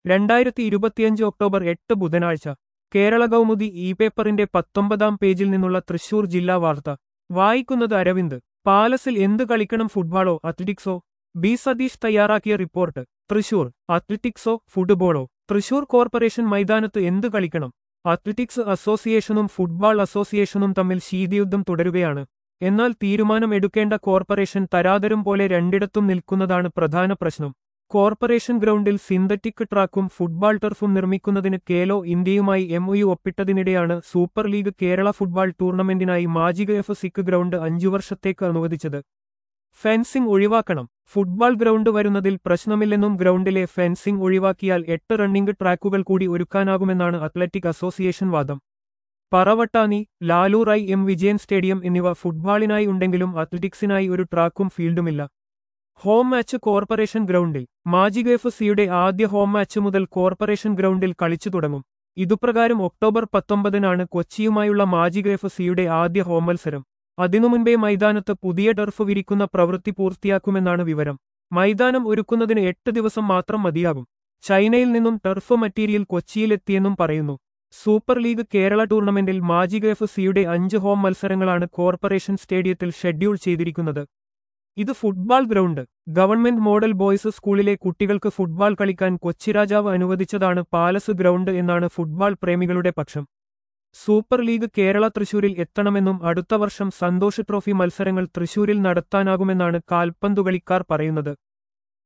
രണ്ടായിരത്തി ഇരുപത്തിയഞ്ച് ഒക്ടോബർ എട്ട് ബുധനാഴ്ച കേരള കൗമുദി ഇ പേപ്പറിന്റെ പത്തൊമ്പതാം പേജിൽ നിന്നുള്ള തൃശൂർ ജില്ലാ വാർത്ത വായിക്കുന്നത് അരവിന്ദ് പാലസിൽ എന്ത് കളിക്കണം ഫുട്ബോളോ അത്ലറ്റിക്സോ ബി സതീഷ് തയ്യാറാക്കിയ റിപ്പോർട്ട് തൃശൂർ അത്ലറ്റിക്സോ ഫുട്ബോളോ തൃശൂർ കോർപ്പറേഷൻ മൈതാനത്ത് എന്ത് കളിക്കണം അത്ലറ്റിക്സ് അസോസിയേഷനും ഫുട്ബോൾ അസോസിയേഷനും തമ്മിൽ ശീതയുദ്ധം തുടരുകയാണ് എന്നാൽ തീരുമാനം എടുക്കേണ്ട കോർപ്പറേഷൻ തരാതരം പോലെ രണ്ടിടത്തും നിൽക്കുന്നതാണ് പ്രധാന പ്രശ്നം കോർപ്പറേഷൻ ഗ്രൗണ്ടിൽ സിന്തറ്റിക് ട്രാക്കും ഫുട്ബോൾ ടർഫും നിർമ്മിക്കുന്നതിന് കേലോ ഇന്ത്യയുമായി എംഒയു ഒപ്പിട്ടതിനിടെയാണ് സൂപ്പർ ലീഗ് കേരള ഫുട്ബോൾ ടൂർണമെന്റിനായി മാജിക എഫ് സിക്ക് ഗ്രൗണ്ട് അഞ്ചു വർഷത്തേക്ക് അനുവദിച്ചത് ഫെൻസിംഗ് ഒഴിവാക്കണം ഫുട്ബോൾ ഗ്രൗണ്ട് വരുന്നതിൽ പ്രശ്നമില്ലെന്നും ഗ്രൗണ്ടിലെ ഫെൻസിംഗ് ഒഴിവാക്കിയാൽ എട്ട് റണ്ണിംഗ് ട്രാക്കുകൾ കൂടി ഒരുക്കാനാകുമെന്നാണ് അത്ലറ്റിക് അസോസിയേഷൻ വാദം Paravattani Laloor I M Vijayan stadium എന്നിവ ഫുട്ബോളിനായി ഉണ്ടെങ്കിലും അത്ലറ്റിക്സിനായി ഒരു ട്രാക്കും ഫീൽഡുമില്ല home match corporation ground Magic F സിയുടെ ആദ്യ ഹോം മാച്ച് മുതൽ കോർപ്പറേഷൻ ഗ്രൗണ്ടിൽ കളിച്ചു തുടങ്ങും ഇതുപ്രകാരം ഒക്ടോബർ പത്തൊമ്പതിനാണ് കൊച്ചിയുമായുള്ള മാജിക എഫ് സിയുടെ ആദ്യ ഹോം മത്സരം അതിനു മുൻപേ മൈതാനത്ത് പുതിയ ടർഫ് വിരിക്കുന്ന പ്രവൃത്തി പൂർത്തിയാക്കുമെന്നാണ് വിവരം മൈതാനം ഒരുക്കുന്നതിന് എട്ട് ദിവസം മാത്രം മതിയാകും ചൈനയിൽ നിന്നും ടർഫ് മറ്റീരിയൽ കൊച്ചിയിലെത്തിയെന്നും പറയുന്നു സൂപ്പർ ലീഗ് കേരള ടൂർണമെന്റിൽ മാജിക എഫ് സിയുടെ അഞ്ച് ഹോം മത്സരങ്ങളാണ് കോർപ്പറേഷൻ സ്റ്റേഡിയത്തിൽ ഷെഡ്യൂൾ ചെയ്തിരിക്കുന്നത് ഇത് football ground government model boys സ്കൂളിലെ കുട്ടികൾക്ക് ഫുട്ബോൾ കളിക്കാൻ കൊച്ചിരാജാവ് അനുവദിച്ചതാണ് പാലസ് ഗ്രൗണ്ട് എന്നാണ് ഫുട്ബോൾ പ്രേമികളുടെ പക്ഷം സൂപ്പർ ലീഗ് കേരള തൃശൂരിൽ എത്തണമെന്നും അടുത്ത വർഷം സന്തോഷ് ട്രോഫി മത്സരങ്ങൾ തൃശൂരിൽ നടത്താനാകുമെന്നാണ് കാൽപന്തുകളിക്കാർ പറയുന്നത്